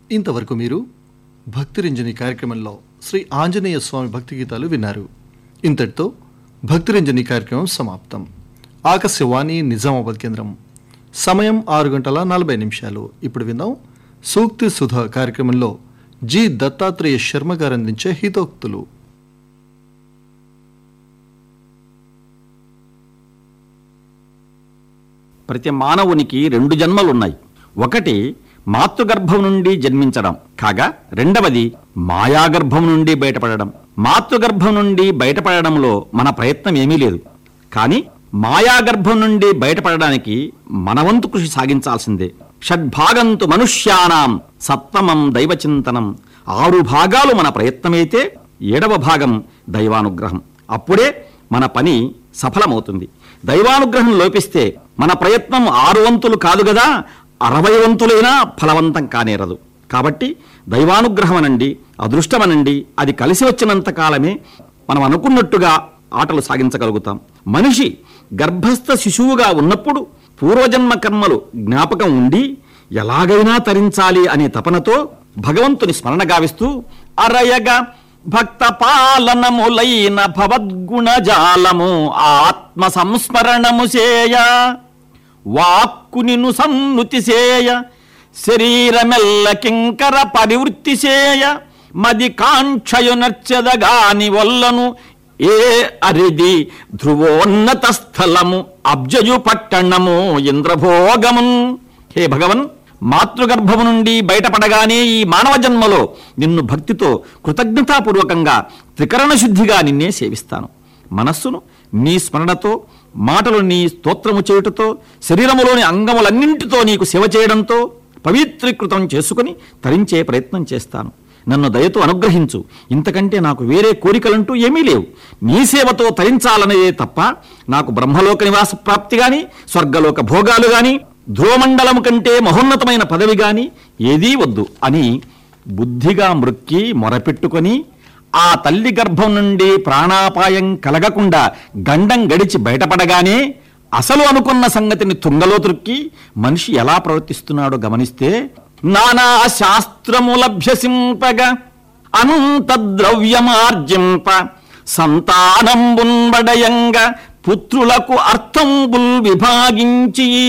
ఇంతవరకు మీరు భక్తిరంజని కార్యక్రమంలో శ్రీ ఆంజనేయ స్వామి భక్తి గీతాలు విన్నారు ఇంతటితో భక్తిరంజని కార్యక్రమం సమాప్తం ఆకాశవాణి నిజామాబాద్ కేంద్రం సమయం ఆరు గంటల నలభై నిమిషాలు ఇప్పుడు విందాం సూక్తి సుధ కార్యక్రమంలో జి దత్తాత్రేయ శర్మ గారు అందించే హితోక్తులు ప్రతి మానవునికి రెండు జన్మలున్నాయి ఒకటి మాతృగర్భం నుండి జన్మించడం కాగా రెండవది మాయాగర్భం నుండి బయటపడడం మాతృగర్భం నుండి బయటపడడంలో మన ప్రయత్నం ఏమీ లేదు కానీ మాయాగర్భం నుండి బయటపడడానికి మనవంతు కృషి సాగించాల్సిందే షడ్భాగంతు మనుష్యానాం సప్తమం దైవచింతనం ఆరు భాగాలు మన ప్రయత్నమైతే ఏడవ భాగం దైవానుగ్రహం అప్పుడే మన పని సఫలమవుతుంది దైవానుగ్రహం లోపిస్తే మన ప్రయత్నం ఆరు వంతులు కాదు కదా అరవై వంతులైనా ఫలవంతం కానేరదు కాబట్టి దైవానుగ్రహం అనండి అదృష్టమనండి అది కలిసి వచ్చినంత కాలమే మనం అనుకున్నట్టుగా ఆటలు సాగించగలుగుతాం మనిషి గర్భస్థ శిశువుగా ఉన్నప్పుడు పూర్వజన్మ కర్మలు జ్ఞాపకం ఉండి ఎలాగైనా తరించాలి అనే తపనతో భగవంతుని స్మరణ గావిస్తూ అరయగా భక్త పాలనములైన భవద్గుణజాలము ఆత్మ సంస్మరణము చేయ వాక్కునిను సన్నుతి చేయ శరీరమెల్ల కింకర పరివృత్తి చేయ మది కాంక్షయు నర్చెదగాని వల్లను ఏ అరిది ధ్రువోన్నత స్థలము అబ్జయు పట్టణము ఇంద్రభోగమున్ హే భగవన్ మాతృగర్భము నుండి బయటపడగానే ఈ మానవ జన్మలో నిన్ను భక్తితో కృతజ్ఞతాపూర్వకంగా త్రికరణ శుద్ధిగా నిన్నే సేవిస్తాను మనస్సును నీ స్మరణతో మాటలు నీ స్తోత్రము చేయుటతో శరీరములోని అంగములన్నింటితో నీకు సేవ చేయడంతో పవిత్రీకృతం చేసుకుని తరించే ప్రయత్నం చేస్తాను నన్ను దయతో అనుగ్రహించు ఇంతకంటే నాకు వేరే కోరికలంటూ ఏమీ లేవు నీ సేవతో తరించాలనేదే తప్ప నాకు బ్రహ్మలోక నివాస ప్రాప్తి గాని స్వర్గలోక భోగాలు గాని ధ్రువమండలము కంటే మహోన్నతమైన పదవి గాని ఏదీ వద్దు అని బుద్ధిగా మృక్కి మొరపెట్టుకొని ఆ తల్లి గర్భం నుండి ప్రాణాపాయం కలగకుండా గండం గడిచి బయటపడగానే అసలు అనుకున్న సంగతిని తుంగలో త్రుక్కి మనిషి ఎలా ప్రవర్తిస్తున్నాడో గమనిస్తే నానా శాస్త్రములభ్యసింపగా అనంత ద్రవ్యమార్జింప సంతానంబున్బడయంగా పుత్రులకు అర్థంబుల్ విభాగించి